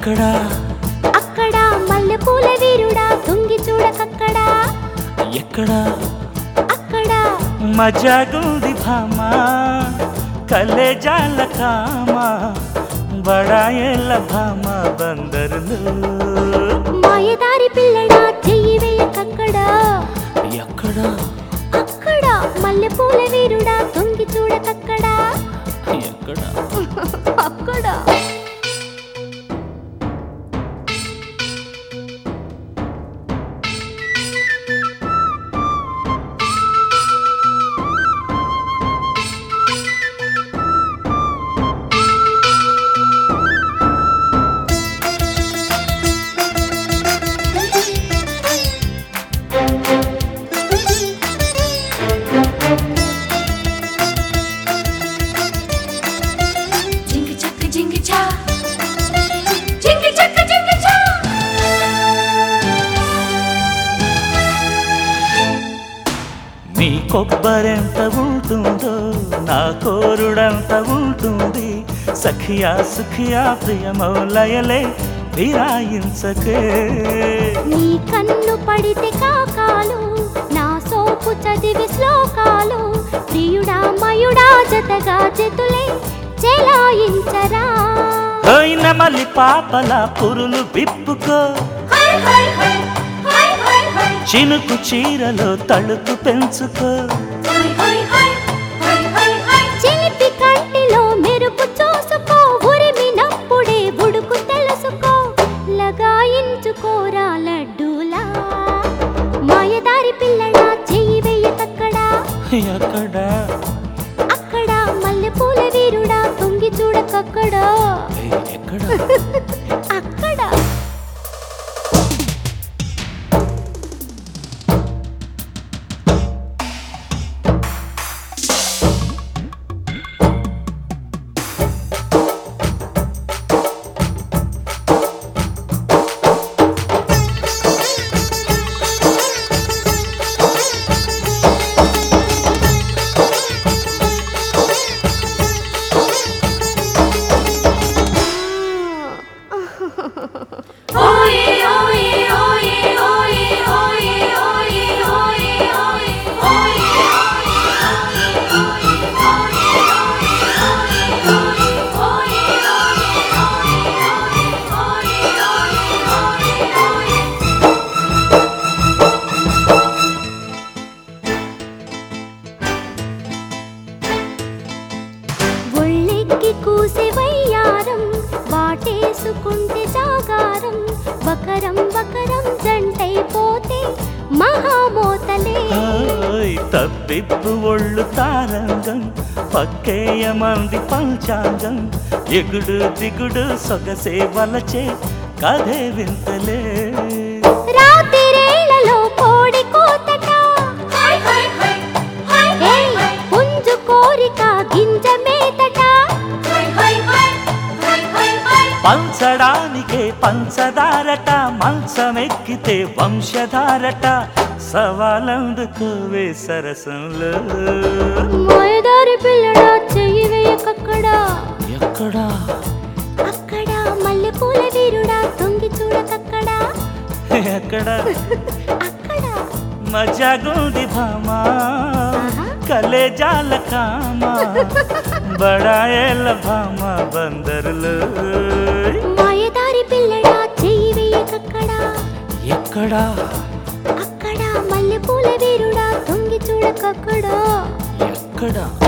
ఎక్కడా అక్కడ మల్లెపూల వీరుడా తొంగి చూడకక్కడా ఎక్కడా అక్కడ మజాగుంది భామ కలేజాల కామ బడాయేళ్ళ భామ బందరులు మాయదారి పిల్లడా చెయ్యి వేయకక్కడా ఎక్కడా అక్కడ మల్లెపూల వీరుడా తొంగి చూడకక్కడా ఎక్కడా అక్కడ Jingle chaka jingle cha. Jingle chaka jingle cha. నీ కొబ్బరెంత ఉంటుందో నా కోరుడంత ఉంటుంది సఖియా సుఖియా ప్రియమౌలయలే విరాయించకే నీ కన్ను పడితే కాకాలు నా సోపు చదివి శ్లోకాలు ప్రియుడా మయుడా జతగా జతులే చెలాయించరా పోయిన మల్లి పాపల పురులు విప్పుకో Hi hi hi. Hi hi hi. చినుకు చీరలో తలుపు పెంచుకో Hi hi hi. Hi hi hi. చిలిపి కంటిలో మెరుపు చూసుకో ఉరిమినప్పుడే బుడుకు తెలుసుకో లగాయించుకోరా లడ్డూలా మాయదారి పిల్లడా చెయ్యి వెయ్యకక్కడా ఎక్కడా అక్కడ మల్లెపూల వీరుడా తొంగి చూడకక్కడా ఏయ్, ఎక్కడా అక్కడ Oye oye oye oye oye oye oye oye ఒళ్ళెక్కి కూసే వయ్యారం వాటేసుకుంటే జాగారం బకరం బకరం జంటైపోతే మహామోతలే ఓయ్, తప్పిప్పు ఒళ్ళు తారంగం పక్కేయమంది పంచాంగం ఎగుడు దిగుడు సొగసే వలచే కథే వింతలే రాత్రిరేళ్లలో కోడి కోతట Hi hi hi. Hi hi ఏయ్, hi. పుంజు కోరిక గింజ మేతట Hi hi hi. Hi hi hi. పంచడానికే పంచదారట మంచమెక్కితే వంశధారట సవాలందుకోవే సరసంలో మాయదారి పిల్లడా చెయ్యి వేయకక్కడా ఎక్కడా అక్కడ మల్లెపూల వీరుడా తొంగి చూడకక్కడా ఎక్కడా అక్కడ మజాగుంది భామా ఆహా. కలేజాల కామ బడాయేళ్ళ భామ బందరులు మాయదారి పిల్లడా చెయ్యి వేయకక్కడా ఎక్కడా అక్కడ మల్లెపూల వీరుడా తొంగి చూడకక్కడా ఎక్కడా